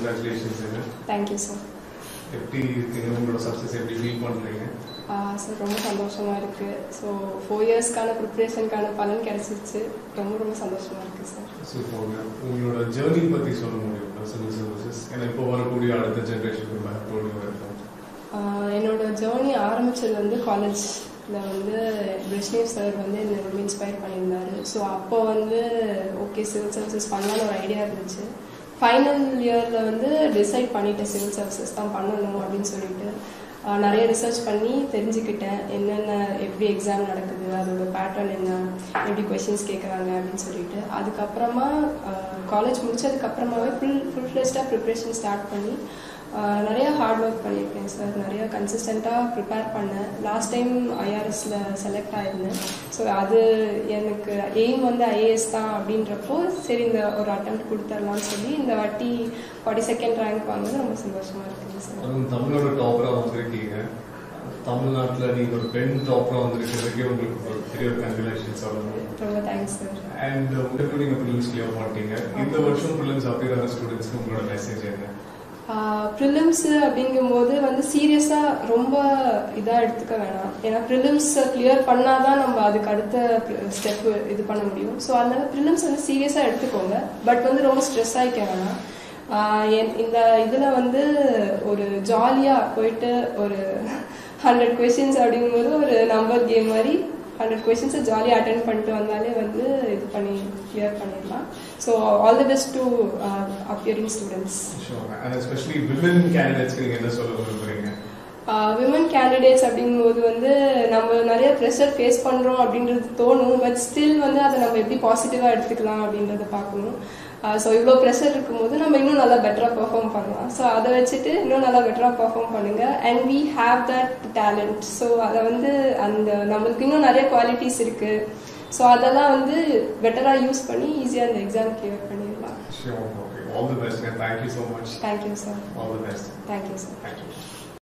congratulations thank you sir எப்படி இருக்கீங்க உங்களோட சக்ஸஸ் எப்படி ஃபீல் பண்ணுறீங்க சார் ரொம்ப சந்தோஷமாக இருக்குது ஸோ ஃபோர் இயர்ஸ்க்கான ப்ரிப்ரேஷனுக்கான பலன் கிடச்சிருச்சு ரொம்ப ரொம்ப சந்தோஷமாக இருக்குது சார் சூப்பர் உங்களோட ஜேர்னி பற்றி சொல்ல முடியும் சிவில் சர்வீசஸ் ஏன்னா இப்போ வரக்கூடிய அடுத்த ஜென்ரேஷனுக்கு மேப்போடு இருக்கும் ஆஹ் என்னோட ஜேர்னி ஆரம்பிச்சது வந்து காலேஜில் வந்து பிரிஷ்னேவ் சார் வந்து என்னை ரொம்ப இன்ஸ்பயர் பண்ணியிருந்தாரு ஸோ அப்போ வந்து ஓகே சிவில் சர்வீசஸ் பண்ணலான்னு ஒரு ஐடியா இருந்துச்சு ஃபைனல் இயரில் வந்து டிசைட் பண்ணிட்டேன் சிவில் சர்வீசஸ் தான் பண்ணணும் அப்படின்னு சொல்லிட்டு ஆஹ் நிறைய ரிசர்ச் பண்ணி தெரிஞ்சுக்கிட்டேன் என்னென்ன எப்படி எக்ஸாம் நடக்குது அதோட பேட்டர்ன் என்ன எப்படி கொஷின்ஸ் கேட்குறாங்க அப்படின்னு சொல்லிட்டு அதுக்கப்புறமா காலேஜ் முடிச்சதுக்கப்புறமாவே ஃபுல் ஃபுல் ஃப்ளெஸ்டாக ப்ரிப்ரேஷன் ஸ்டார்ட் பண்ணி ஆஹ் நிறைய ஹார்ட் ஒர்க் பண்ணியிருக்கேன் சார் நிறைய கன்சிஸ்டண்ட்டாக ப்ரிப்பேர் பண்ணேன் லாஸ்ட் டைம் ஐஆர்எஸில் செலக்ட் ஆயிருந்தேன் ஸோ அது எனக்கு எய்ம் வந்து ஐஏஎஸ் தான் அப்படின்றப்போ சரி இந்த ஒரு அட்டம் கொடுத்துடலாம்னு சொல்லி இந்த வாட்டி ஃபார்ட்டி செகண்ட் ரேங்க் வாங்கினது ரொம்ப சந்தோஷமாக இருக்குங்க சார் அதுவும் தமிழோட டாப்பராக வந்திருக்கீங்க தமிழ்நாட்டில் நீங்கள் ஒரு பெண் டாப்பராக வந்திருக்கிறதுக்கே உங்களுக்கு ஒரு பெரிய ஒரு கங்க்ராச்சுலேஷன் சொல்லணும் ரொம்ப தேங்க்ஸ் சார் அண்ட் உங்களுக்கு நீங்கள் ப்ரிலிம்ஸ் கிளியர் பண்ணிட்டீங்க இந்த வருஷம் ப்ரிலிம்ஸ் அப்பியர் ஆகிற ஸ்டூடெண்ட்ஸ்க்கு உங்களோட மெசேஜ் என்ன ப்ரிலிம்ஸ் அப்படிங்கும்போது வந்து சீரியஸாக ரொம்ப இதாக எடுத்துக்க வேணாம் ஏன்னா ப்ரிலிம்ஸ் கிளியர் பண்ணாதான் நம்ம அதுக்கு அடுத்த ஸ்டெப் இது பண்ண முடியும் ஸோ அதனால ப்ரிலிம்ஸ் வந்து சீரியஸாக எடுத்துக்கோங்க பட் வந்து ரொம்ப ஸ்ட்ரெஸ் ஆகிக்க வேணாம் ஆஹ் என்- இந்த இதில் வந்து ஒரு ஜாலியாக போயிட்டு ஒரு ஹண்ட்ரட் கொஷின்ஸ் அப்படிங்கும்போது ஒரு நம்பர் கேம் மாதிரி ஹண்ட்ரட் கொஷின்ஸை ஜாலியாக அட்டன் பண்ணிட்டு வந்தாலே வந்து இது பண்ணி கிளியர் பண்ணிடலாம் so all the best to appearing students sure and especially women கேண்டிடேட்ஸ்க்கு நீங்கள் என்ன சொல்ல விரும்புறீங்க விமன் கேண்டிடேட்ஸ் அப்படிங்கும்போது வந்து நம்ம நிறைய ப்ரெஷர் ஃபேஸ் பண்ணுறோம் அப்படின்றது தோணும் பட் ஸ்டில் வந்து அதை நம்ம எப்படி பாசிட்டிவாக எடுத்துக்கலாம் அப்படின்றத பார்க்கணும் ஸோ இவ்வளோ ப்ரெஷர் இருக்கும்போது நம்ம இன்னும் நல்லா பெட்டராக பெர்ஃபார்ம் பண்ணலாம் ஸோ அதை வச்சுட்டு இன்னும் நல்லா பெட்டராக பெர்ஃபார்ம் பண்ணுங்க and we have that talent so அதை வந்து அந்த நம்மளுக்கு இன்னும் நிறைய குவாலிட்டிஸ் இருக்கு ஸோ அதெல்லாம் வந்து பெட்டராக யூஸ் பண்ணி ஈஸியாக அந்த எக்ஸாம் கிளியர் பண்ணிடலாம் sure okay all the best thank you so much thank you sir all the best thank you sir thank you